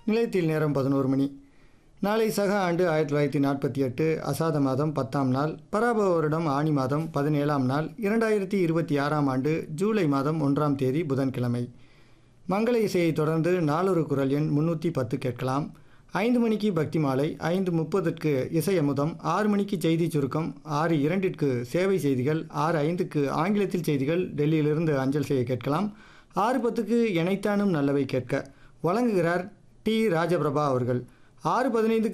நிலையத்தில் நேரம் பதினோரு மணி நாளை சக ஆண்டு ஆயிரத்தி தொள்ளாயிரத்தி நாற்பத்தி எட்டு அசாத மாதம் பத்தாம் நாள் பராபவ வருடம் ஆணி மாதம் பதினேழாம் நாள் இரண்டாயிரத்தி இருபத்தி ஆறாம் ஆண்டு ஜூலை மாதம் ஒன்றாம் தேதி புதன்கிழமை மங்கள இசையை தொடர்ந்து நாளொரு குரல் எண் முன்னூற்றி பத்து கேட்கலாம் ஐந்து மணிக்கு பக்தி மாலை ஐந்து முப்பதுக்கு இசை அமுதம் ஆறு மணிக்கு செய்தி சுருக்கம் ஆறு இரண்டிற்கு சேவை செய்திகள் ஆறு ஐந்துக்கு ஆங்கிலத்தில் செய்திகள் டெல்லியிலிருந்து அஞ்சல் செய்ய கேட்கலாம் ஆறு பத்துக்கு இணைத்தானும் நல்லவை கேட்க வழங்குகிறார் டி ராஜபிரபா அவர்கள் ஆறு பதினைந்துக்கு